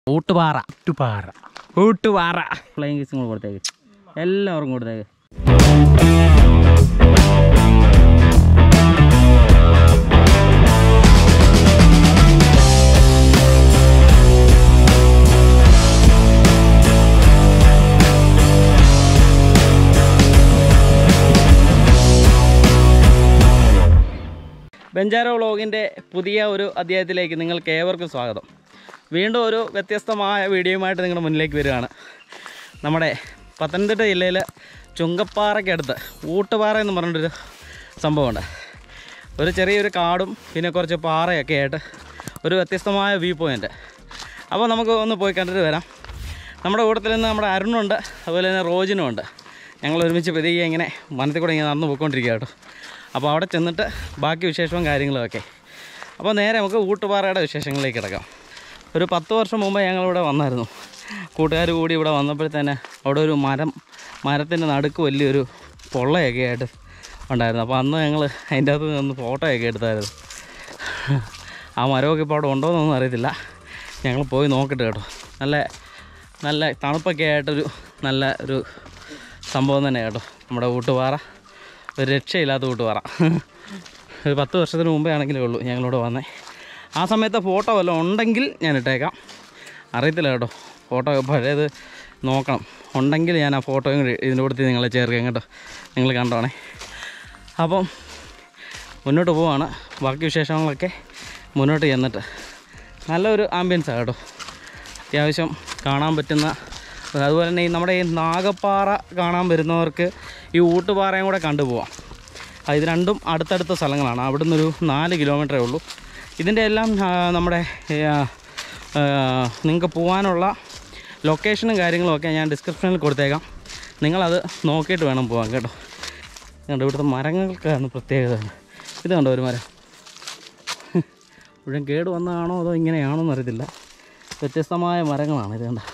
ഊട്ടുപാറ ഊട്ടുപാറ ഊട്ടുപാറ ഫ്ലൈങ് കിസും കൂടെ കൊടുത്തേക്ക് എല്ലാവർക്കും കൊടുത്തേക്ക് ബെഞ്ചാരോ വ്ളോഗിൻ്റെ പുതിയ ഒരു അധ്യായത്തിലേക്ക് നിങ്ങൾക്ക് ഏവർക്കും സ്വാഗതം വീണ്ടും ഒരു വ്യത്യസ്തമായ വീഡിയോയുമായിട്ട് നിങ്ങളുടെ മുന്നിലേക്ക് വരികയാണ് നമ്മുടെ പത്തനംതിട്ട ജില്ലയിൽ ചുങ്കപ്പാറയ്ക്കടുത്ത് ഊട്ടുപാറ എന്ന് പറഞ്ഞിട്ടൊരു സംഭവമുണ്ട് ഒരു ചെറിയൊരു കാടും പിന്നെ കുറച്ച് പാറയൊക്കെ ആയിട്ട് ഒരു വ്യത്യസ്തമായ വ്യൂ പോയിൻ്റ് അപ്പോൾ നമുക്ക് ഒന്ന് പോയി കണ്ടിട്ട് വരാം നമ്മുടെ കൂട്ടത്തിൽ നിന്ന് നമ്മുടെ അരുണുണ്ട് അതുപോലെ തന്നെ റോജിനും ഉണ്ട് ഞങ്ങൾ ഒരുമിച്ച് പതിയെ ഇങ്ങനെ വനത്തിൽ കൂടെ ഇങ്ങനെ നടന്നു പോയിക്കൊണ്ടിരിക്കുക കേട്ടോ അപ്പോൾ അവിടെ ചെന്നിട്ട് ബാക്കി വിശേഷവും കാര്യങ്ങളും ഒക്കെ അപ്പോൾ നേരെ നമുക്ക് ഊട്ടുപാറയുടെ വിശേഷങ്ങളിലേക്ക് കിടക്കാം ഒരു പത്ത് വർഷം മുമ്പ് ഞങ്ങളിവിടെ വന്നായിരുന്നു കൂട്ടുകാർ കൂടി ഇവിടെ വന്നപ്പോഴത്തേന് അവിടെ ഒരു മരം മരത്തിൻ്റെ നടുക്ക് വലിയൊരു പൊള്ളയൊക്കെ ആയിട്ട് ഉണ്ടായിരുന്നു അപ്പോൾ അന്ന് ഞങ്ങൾ അതിൻ്റെ അകത്ത് നിന്ന് ഫോട്ടോയൊക്കെ എടുത്തായിരുന്നു ആ മരമൊക്കെ ഇപ്പോൾ അവിടെ ഉണ്ടോ എന്നൊന്നും അറിയത്തില്ല ഞങ്ങൾ പോയി നോക്കട്ടെ കേട്ടോ നല്ല നല്ല തണുപ്പൊക്കെ ആയിട്ടൊരു നല്ല ഒരു സംഭവം തന്നെ കേട്ടോ നമ്മുടെ ഊട്ടുപാറ ഒരു രക്ഷയില്ലാത്ത കൂട്ടുപാറ ഒരു പത്ത് വർഷത്തിന് മുമ്പേ ആണെങ്കിലേ ഉള്ളൂ ഞങ്ങളിവിടെ വന്നേ ആ സമയത്തെ ഫോട്ടോ വല്ലതും ഉണ്ടെങ്കിൽ ഞാൻ ഇട്ടേക്കാം അറിയത്തില്ല കേട്ടോ ഫോട്ടോ പഴയത് നോക്കണം ഉണ്ടെങ്കിൽ ഞാൻ ആ ഫോട്ടോയും കൂടി ഇതിൻ്റെ കൂട്ടത്തിൽ നിങ്ങളെ ചേർക്കാം കേട്ടോ നിങ്ങൾ കണ്ടോണേ അപ്പം മുന്നോട്ട് പോവാണ് ബാക്കി വിശേഷങ്ങളൊക്കെ മുന്നോട്ട് ചെന്നിട്ട് നല്ലൊരു ആംബിയൻസാണ് കേട്ടോ അത്യാവശ്യം കാണാൻ പറ്റുന്ന അതുപോലെ തന്നെ ഈ നമ്മുടെ ഈ നാഗപ്പാറ കാണാൻ വരുന്നവർക്ക് ഈ ഊട്ടുപാറയും കൂടെ കണ്ടുപോവാം ആ, ഇത് രണ്ടും അടുത്തടുത്ത സ്ഥലങ്ങളാണ് അവിടെ നിന്നൊരു നാല് കിലോമീറ്ററേ ഉള്ളൂ ഇതിൻ്റെ എല്ലാം ആ, നമ്മുടെ നിങ്ങൾക്ക് പോകാനുള്ള ലൊക്കേഷനും കാര്യങ്ങളും ഒക്കെ ഞാൻ ഡിസ്ക്രിപ്ഷനിൽ കൊടുത്തേക്കാം നിങ്ങളത് നോക്കിയിട്ട് വേണം പോകാൻ കേട്ടോ കണ്ടോ ഇവിടുത്തെ മരങ്ങൾക്കാണ് പ്രത്യേകത ഇത് കണ്ടോ ഒരു മരം മുഴുവൻ കേട് വന്നതാണോ അതോ ഇങ്ങനെയാണോ എന്നറിയത്തില്ല വ്യത്യസ്തമായ മരങ്ങളാണ് ഇത് കണ്ട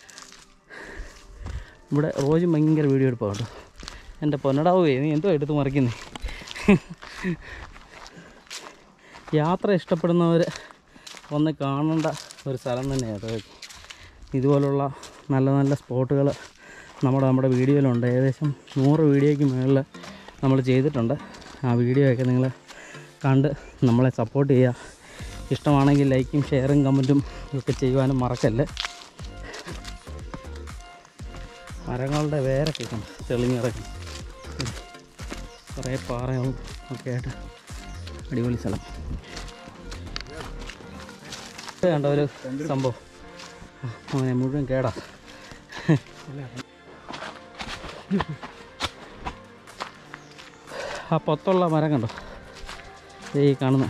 ഇവിടെ റോജും ഭയങ്കര വീഡിയോ എടുപ്പാണ് കേട്ടോ എൻ്റെ പൊന്നടാവേ നീ എന്തോ എടുത്ത് മറിക്കുന്നേ യാത്ര ഇഷ്ടപ്പെടുന്നവർ വന്ന് കാണേണ്ട ഒരു സ്ഥലം തന്നെയാണ് അത് ഇതുപോലുള്ള നല്ല നല്ല സ്പോട്ടുകൾ നമ്മുടെ നമ്മുടെ വീഡിയോയിലുണ്ട് ഏകദേശം നൂറ് വീഡിയോയ്ക്ക് മുകളിൽ നമ്മൾ ചെയ്തിട്ടുണ്ട് ആ വീഡിയോ ഒക്കെ നിങ്ങൾ കണ്ട് നമ്മളെ സപ്പോർട്ട് ചെയ്യുക ഇഷ്ടമാണെങ്കിൽ ലൈക്കും ഷെയറും കമൻറ്റും ഒക്കെ ചെയ്യുവാനും മറക്കല്ലേ മരങ്ങളുടെ വേരൊക്കെ കണ്ട് തെളിഞ്ഞിറങ്ങി കുറേ പാറയും ഒക്കെ ആയിട്ട് അടിപൊളി സ്ഥലം ഇത് കണ്ട ഒരു സംഭവം അങ്ങനെ മുഴുവൻ കേടാ ആ പൊത്തുള്ള മരം കണ്ടോ ദേ ഈ കാണുന്ന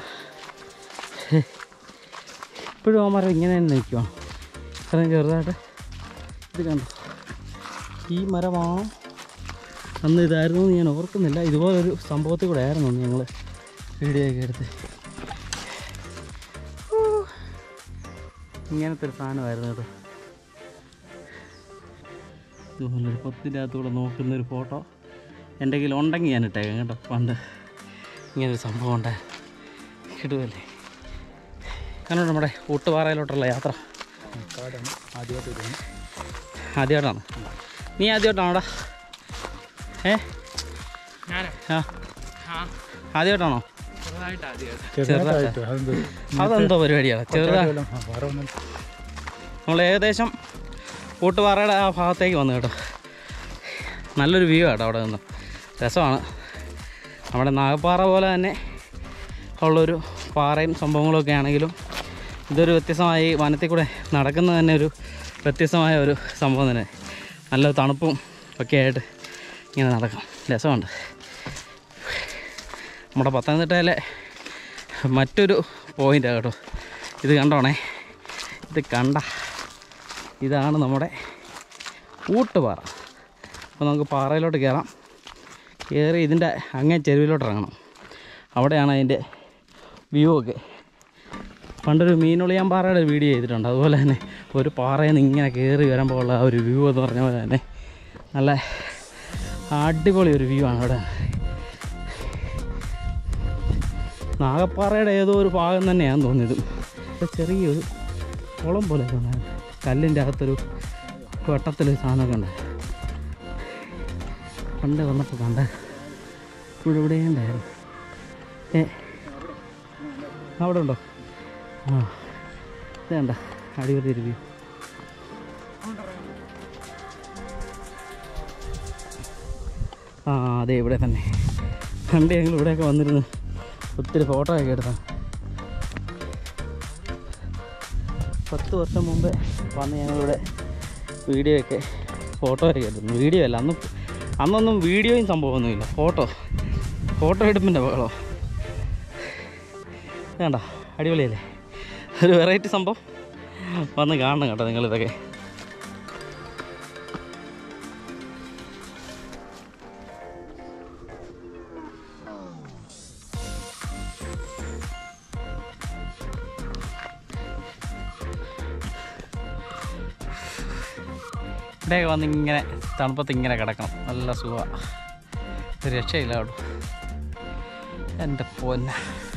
ഇപ്പോഴും ആ മരം ഇങ്ങനെ തന്നെ നിൽക്കുവാണ് ഇത്രയും ചെറുതായിട്ട് ഇത് കണ്ടോ ഈ മരമാണോ അന്ന് ഇതായിരുന്നു എന്ന് ഞാൻ ഓർക്കുന്നില്ല ഇതുപോലൊരു സംഭവത്തിൽ കൂടെ ആയിരുന്നു അന്ന് ഞങ്ങൾ വീഡിയോ ഒക്കെ എടുത്ത് ഊ. ഇങ്ങനത്തെ ഒരു സാധനമായിരുന്നു കേട്ടോ ഇതുപോലൊരു പൊത്തിൻ്റെ അകത്തൂടെ നോക്കുന്ന ഒരു ഫോട്ടോ എൻ്റെ കയ്യിൽ ഉണ്ടെങ്കിൽ ഞാൻ ഇട്ടേക്കാം കേട്ടോ പണ്ട് ഇങ്ങനൊരു സംഭവം ഉണ്ടായിരുന്നു കിട്ടുമല്ലേ കാരണം നമ്മുടെ ഊട്ടുപാറയിലോട്ടുള്ള യാത്ര ആദ്യമായിട്ടാണ് നീ ആദ്യമായിട്ടാണോടാ ഏ ഞാൻ ആ ആദ്യമായിട്ടാണോ ചെറുതായിട്ട് ആദ്യം ചെറുതായിട്ട് അതെന്തോ പരിപാടിയാണ് ചെറുതാ നമ്മൾ ഏകദേശം കൂട്ടുപാറയുടെ ആ ഭാഗത്തേക്ക് വന്നു കേട്ടോ നല്ലൊരു വ്യൂ ആട്ടോ അവിടെ നിന്ന് രസമാണ് നമ്മുടെ നാഗപ്പാറ പോലെ തന്നെ ഉള്ളൊരു പാറയും സംഭവങ്ങളൊക്കെ ആണെങ്കിലും ഇതൊരു വ്യത്യസ്തമായി വനത്തിൽ കൂടെ നടക്കുന്നത് തന്നെ ഒരു വ്യത്യസ്തമായ ഒരു സംഭവം തന്നെ നല്ല തണുപ്പും ഒക്കെ ആയിട്ട് ഇങ്ങനെ നടക്കാം രസമുണ്ട് നമ്മുടെ പത്തനംതിട്ടയിലെ മറ്റൊരു പോയിൻ്റാണ് കേട്ടോ ഇത് കണ്ടോണേ ഇത് കണ്ട ഇതാണ് നമ്മുടെ ഊട്ടുപാറ അപ്പോൾ നമുക്ക് പാറയിലോട്ട് കയറാം കയറി ഇതിൻ്റെ അങ്ങേ ചെരുവിലോട്ട് ഇറങ്ങണം അവിടെയാണ് അതിൻ്റെ വ്യൂ ഒക്കെ പണ്ടൊരു മീനൊളിയാൻ പാറയുടെ ഒരു വീഡിയോ ചെയ്തിട്ടുണ്ട് അതുപോലെ തന്നെ ഒരു പാറയിൽ നിന്ന് ഇങ്ങനെ കയറി വരുമ്പോൾ ഉള്ള ആ ഒരു വ്യൂ എന്ന് പറഞ്ഞ പോലെ തന്നെ നല്ല അടിപൊളി ഒരു വ്യൂ ആണ് അവിടെ നാഗപ്പാറയുടെ ഏതോ ഒരു ഭാഗം തന്നെയാണെന്ന് തോന്നിയത് ഇത് ചെറിയൊരു കുളം പോലെ തോന്നാണ് കല്ലിൻ്റെ അകത്തൊരു വട്ടത്തിലൊരു സാധനമൊക്കെ ഉണ്ട് പണ്ട് വന്നപ്പോൾ കണ്ട ഇവിടെ ഇവിടെ ഉണ്ടായിരുന്നു ഏ അവിടെ ഉണ്ടോ ആ ഇത് കണ്ട അടിപൊളി ഒരു വ്യൂ ആ അതെ ഇവിടെ തന്നെ പണ്ട് ഞങ്ങൾ ഇവിടെയൊക്കെ വന്നിരുന്ന് ഒത്തിരി ഫോട്ടോ ഒക്കെ എടുത്താണ് പത്ത് വർഷം മുമ്പേ വന്ന് ഞങ്ങളിവിടെ വീഡിയോ ഒക്കെ ഫോട്ടോ ഒക്കെ എടുക്കുന്നു വീഡിയോ അല്ല അന്ന് അന്നൊന്നും വീഡിയോയും സംഭവമൊന്നുമില്ല ഫോട്ടോ ഫോട്ടോ എടുപ്പിൻ്റെ ബഹളോ വേണ്ട അടിപൊളിയല്ലേ ഒരു വെറൈറ്റി സംഭവം വന്ന് കാണണം കേട്ടോ നിങ്ങളിതൊക്കെ ഇവിടെയൊക്കെ വന്ന് ഇങ്ങനെ തണുപ്പത്ത് ഇങ്ങനെ കിടക്കണം നല്ല സുഖമാണ് ഒരു രക്ഷയില്ല കേട്ടോ എൻ്റെ പൊന്ന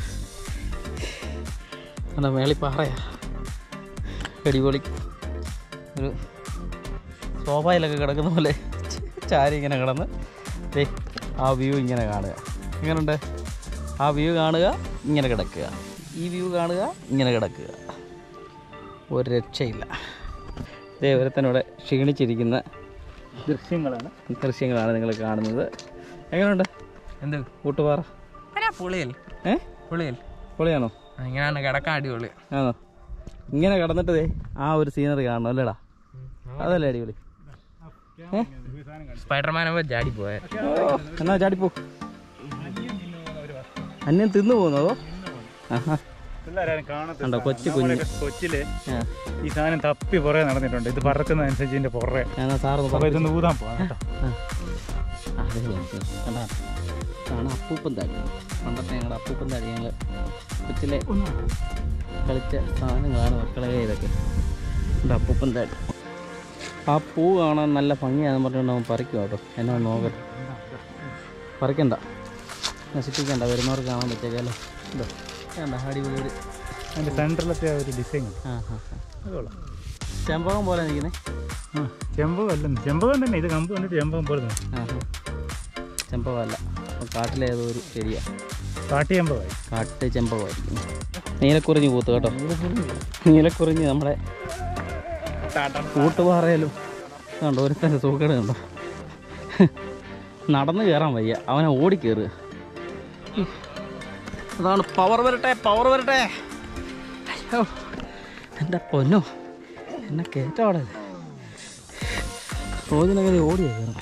എൻ്റെ മേളി പാറയാ അടിപൊളി ഒരു സോഫയിലൊക്കെ കിടക്കുന്ന പോലെ ചാരി ഇങ്ങനെ കിടന്ന് ദേ ആ വ്യൂ ഇങ്ങനെ കാണുക എങ്ങനെയുണ്ട് ആ വ്യൂ കാണുക ഇങ്ങനെ കിടക്കുക ഈ വ്യൂ കാണുക ഇങ്ങനെ കിടക്കുക ഒരു രക്ഷയില്ല ഇതേ ഒരുത്തനോടെ ക്ഷീണിച്ചിരിക്കുന്ന ദൃശ്യങ്ങളാണ് ദൃശ്യങ്ങളാണ് നിങ്ങൾ കാണുന്നത് എങ്ങനെയുണ്ട് എന്ത് കൂട്ടുപാറ പുളിയൽ ഏ പുളിയൽ പൊളിയാണോ ഇങ്ങനെയാണ് കിടക്കാൻ അടിപൊളി ആണോ ഇങ്ങനെ കടന്നിട്ട് ദേ ആ ഒരു സീനറി കാണണം അല്ലേടാ അതല്ലേ അടിപൊളി ഏ സ്പൈഡർമാനെ ജാടി പോയ ഓ, എന്നാ ചാടിപ്പോ അന്യം തിന്നു പോകുന്നതോ ആഹാ പിള്ളേരാരും കാണത്തില്ല കണ്ടോ കൊച്ചു കുഞ്ഞ് കൊച്ചില് ആ ഈ സാധനം തപ്പി പുറകെ നടന്നിട്ടുണ്ട് ഇത് പറക്കുന്നതനുസരിച്ച് ഇതിന്റെ പുറകെ എന്നാ സാറൊന്ന് അപ്പൊ പറഞ്ഞു ഇതൊന്ന് ഊതാൻ പോവാം കേട്ടോ അതെ കണ്ടാ ഇതാണ് അപ്പൂപ്പൻ താടി പണ്ടത്തെ ഞങ്ങളുടെ അപ്പൂപ്പൻ താടി ഞങ്ങൾ കൊച്ചിലെ കളിച്ച സാധനങ്ങളാണ് മക്കളെ ഇതൊക്കെ ഉണ്ട് അപ്പൂപ്പൻ താടി ആ പൂ കാണാൻ നല്ല ഭംഗിയാണെന്ന് പറഞ്ഞുകൊണ്ട് അവൻ പറിക്കും കേട്ടോ എന്നെ ഒന്ന് നോക്കട്ടെ പറിക്കണ്ട നശിപ്പിക്കണ്ട വരുന്നവർക്ക് കാണാൻ പറ്റിയേക്കല്ലേ ഇതോ വേണ്ട അടിപൊളി ഒരു അതിന്റെ സെന്ററിലത്തെ ആ ഒരു ഡിസൈൻ ആ ഹാ ഹാ അതുകൊള്ളാം ചെമ്പകം പോലെ നിൽക്കുന്നേ ആ ചെമ്പകം അല്ലെന്ന് ചെമ്പകം തന്നെ ഇത് കമ്പ് കണ്ടിട്ട് ചെമ്പകം പോലെ തോന്നും ആ ഹാ ചെമ്പകമല്ല കാട്ടിലേതോ ഒരു ശരിയാ കാട്ടി ചെമ്പകമായി കാട്ട് ചെമ്പകമായിരിക്കും നീലക്കുറിഞ്ഞ് പൂത്ത് കേട്ടോ നീലക്കുറിഞ്ഞ് നമ്മുടെ കൂട്ടുപാറയിലും കണ്ടോ ഒരുത്തൻ്റെ സൂക്കേട് കണ്ടോ നടന്നു കയറാൻ വയ്യ അവനെ ഓടി കയറുക അതാണ് പവർ വരട്ടെ പവർ വരട്ടെ അയ്യോ എൻ്റെ പൊന്നോ എന്നെ കയറ്റം അവിടെ റോജിനകത്ത് ഓടിയാ കയറണം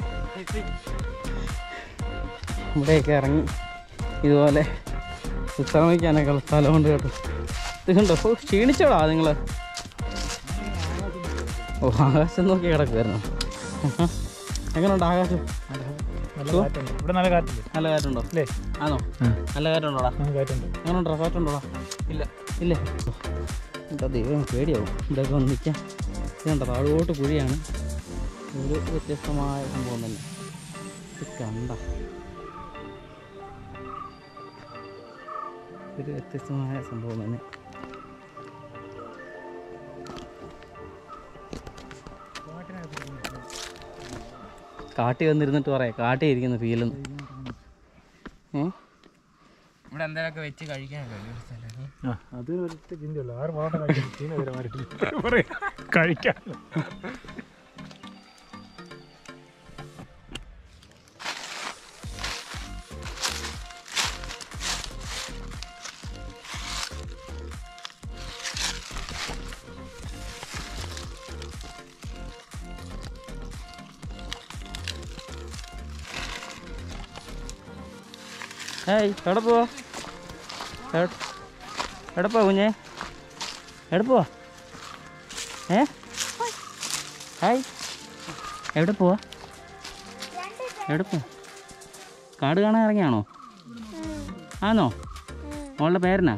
ഇവിടെയൊക്കെ ഇറങ്ങി ഇതുപോലെ വിശ്രമിക്കാനൊക്കെ ഉള്ള സ്ഥലമുണ്ട് കേട്ടോ ഇത് കണ്ടോ ഓ ക്ഷീണിച്ചോടാ നിങ്ങൾ ഓ ആകാശം നോക്കി കിടക്കുമായിരുന്നു എങ്ങനെയുണ്ട് ആകാശം നല്ല കാറ്റുണ്ട് ഇവിടെ നല്ല കാറ്റില്ലേ നല്ല കാറ്റുണ്ടോ അല്ലേ ആണോ നല്ല കാറ്റുണ്ടോടാ നല്ല കാറ്റുണ്ട് എങ്ങനെയുണ്ടോ കാറ്റുണ്ടോടാ ഇല്ല ഇല്ലേ എന്താ ദൈവം പേടിയാവും ഇവിടെയൊക്കെ വന്ന് നിൽക്കാം ഇത് കണ്ടോ താഴോട്ട് കുഴിയാണ് ഒരു വ്യത്യസ്തമായ സംഭവം തന്നെ ഇത് കണ്ട ഒരു വ്യത്യസ്തമായ സംഭവം തന്നെ കാട്ടി വന്നിരുന്നിട്ട് പറയാം കാട്ടി ഇരിക്കുന്ന ഫീലെന്ന് ഏ ഇവിടെ എന്തെങ്കിലുമൊക്കെ വെച്ച് കഴിക്കാനൊക്കെ ഉണ്ട് ഒരു സ്ഥലം. ആ അത് ഒരിട്ട് ചിന്തയുള്ളൂ ആറ് പൊറോട്ട കഴിക്കും ചീന വരെ മാറിയിട്ടില്ല കഴിക്കാൻ ഏയ് എവിടെ പോവാ എവിടെ- എവിടെ പോവാ കുഞ്ഞേ എവിടെ പോവാ ഏ ഹായ് എവിടെ പോവാ എവിടെ പോവാ കാട് കാണാൻ ഇറങ്ങിയാണോ ആണോ മോളുടെ പേരനാ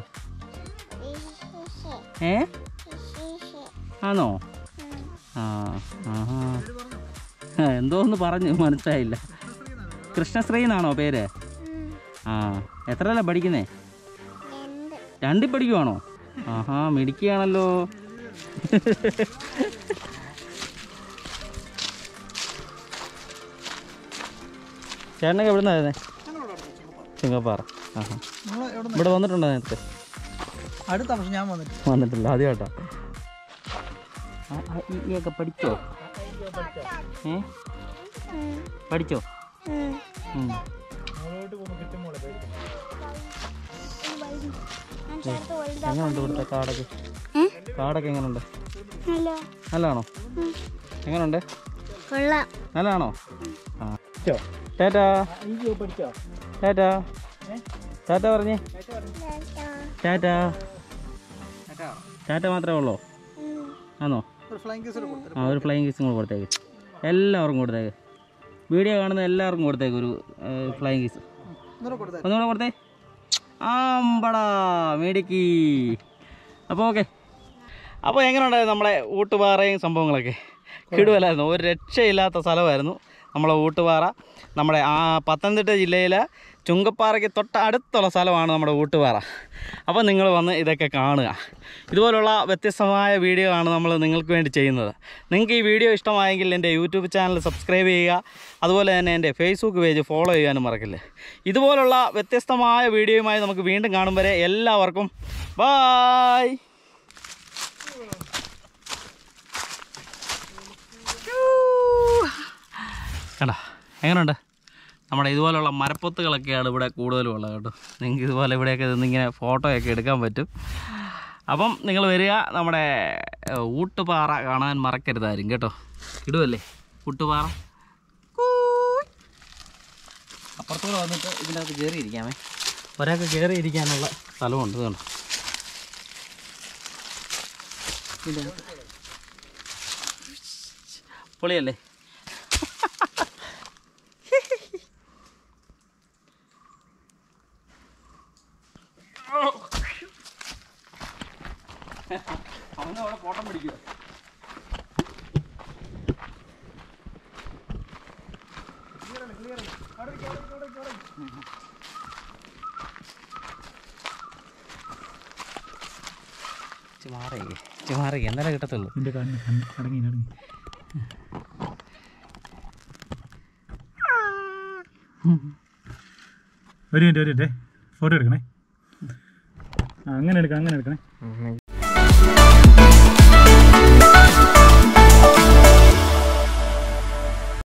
ഏ ആണോ ആ ആഹാ ആ, എന്തോ ഒന്ന് പറഞ്ഞു മനസ്സിലായില്ല കൃഷ്ണശ്രീ എന്നാണോ പേര് ആ എത്രയല്ല പഠിക്കുന്നേ രണ്ടിൽ പഠിക്കുവാണോ ആഹാ മിടിക്കുകയാണല്ലോ ചേട്ടനൊക്കെ എവിടെ നിന്നായിരുന്നേ ചുങ്കപ്പാറ ആ ഹാ നിങ്ങൾ എവിടെ ഇവിടെ വന്നിട്ടുണ്ടോ നേരത്തെ അടുത്ത പക്ഷെ ഞാൻ വന്നിട്ട് വന്നിട്ടില്ല ആദ്യമായിട്ടാ ഈ ഒക്കെ പഠിച്ചോ ഏ പഠിച്ചോ ഉം. മുകളോട്ട് പോകുമ്പോൾ കിട്ടും മോളെ പേടിക്കണം. എങ്ങനെയുണ്ട് ഇവിടുത്തെ കാടൊക്കെ കാടൊക്കെ എങ്ങനെയുണ്ട് നല്ലതാണോ എങ്ങനെയുണ്ട് കൊള്ളാം നല്ലതാണോ ആ പഠിച്ചോ? ടാറ്റാ അയ്യോ പഠിച്ചോ ടാറ്റാ ടാറ്റ പറഞ്ഞേ ടാറ്റാ ടാറ്റ മാത്രമേ ഉള്ളൂ ആണോ ഒരു ഫ്ലൈങ് കേസ് കൊടുത്തു ആ ഒരു ഫ്ലൈങ് കിസും കൂടെ കൊടുത്തേക്ക് എല്ലാവർക്കും കൊടുത്തേക്ക് വീഡിയോ കാണുന്ന എല്ലാവർക്കും കൊടുത്തേക്ക് ഒരു ഫ്ലൈങ് കിസ് ഒന്നുകൂടെ കൊടുത്തേ ഒന്നുകൂടെ കൊടുത്തേ ആമ്പടാ മേടിക്കി അപ്പോൾ ഓക്കെ അപ്പോൾ എങ്ങനെയുണ്ടായിരുന്നു നമ്മളെ ഊട്ടുപാറയും സംഭവങ്ങളൊക്കെ കിടുവല്ലായിരുന്നു ഒരു രക്ഷയില്ലാത്ത സ്ഥലമായിരുന്നു നമ്മളെ ഊട്ടുപാറ നമ്മുടെ ആ പത്തനംതിട്ട ജില്ലയിലെ ചുങ്കപ്പാറയ്ക്ക് തൊട്ട് അടുത്തുള്ള സ്ഥലമാണ് നമ്മുടെ ഊട്ടുപാറ അപ്പോൾ നിങ്ങൾ വന്ന് ഇതൊക്കെ കാണുക ഇതുപോലുള്ള വ്യത്യസ്തമായ വീഡിയോ ആണ് നമ്മൾ നിങ്ങൾക്ക് വേണ്ടി ചെയ്യുന്നത് നിങ്ങൾക്ക് ഈ വീഡിയോ ഇഷ്ടമായെങ്കിൽ എൻ്റെ യൂട്യൂബ് ചാനൽ സബ്സ്ക്രൈബ് ചെയ്യുക അതുപോലെ തന്നെ എൻ്റെ ഫേസ്ബുക്ക് പേജ് ഫോളോ ചെയ്യാനും മറക്കില്ല ഇതുപോലുള്ള വ്യത്യസ്തമായ വീഡിയോയുമായി നമുക്ക് വീണ്ടും കാണും വരെ എല്ലാവർക്കും ബായ് കണ്ട എങ്ങനെയുണ്ട് നമ്മുടെ ഇതുപോലുള്ള മരപ്പൊത്തുകളൊക്കെയാണ് ഇവിടെ കൂടുതലും ഉള്ളത് കേട്ടോ നിങ്ങൾക്ക് ഇതുപോലെ ഇവിടെയൊക്കെ നിന്നിങ്ങനെ ഫോട്ടോയൊക്കെ എടുക്കാൻ പറ്റും അപ്പം നിങ്ങൾ വരിക നമ്മുടെ ഏഹ്, ഊട്ടുപാറ കാണാൻ മറക്കരുതാരും കേട്ടോ ഇടുവല്ലേ ഊട്ടുപാറ അപ്പുറത്തൂടെ വന്നിട്ട് ഇതിൻ്റെ അകത്ത് കയറി ഇരിക്കാമേ ഒരാൾക്ക് കയറി ഇരിക്കാനുള്ള സ്ഥലമുണ്ട് ഇത് കണ്ടോ ഇതിൻ്റെ അകത്ത് പൊളിയല്ലേ അവനവിടെ ഫോട്ടം പിടിക്കുക ചുമാറേ ചുമാറേ എന്നാലേ കിട്ടത്തുള്ളൂ നിന്റെ കണ്ണ് കണ്ണ് അടങ്ങി അടങ്ങി ഒരു മിനിറ്റ് ഒരു മിനിറ്റ് ഫോട്ടോ എടുക്കണേ ആ, അങ്ങനെ എടുക്കാം അങ്ങനെ എടുക്കണേ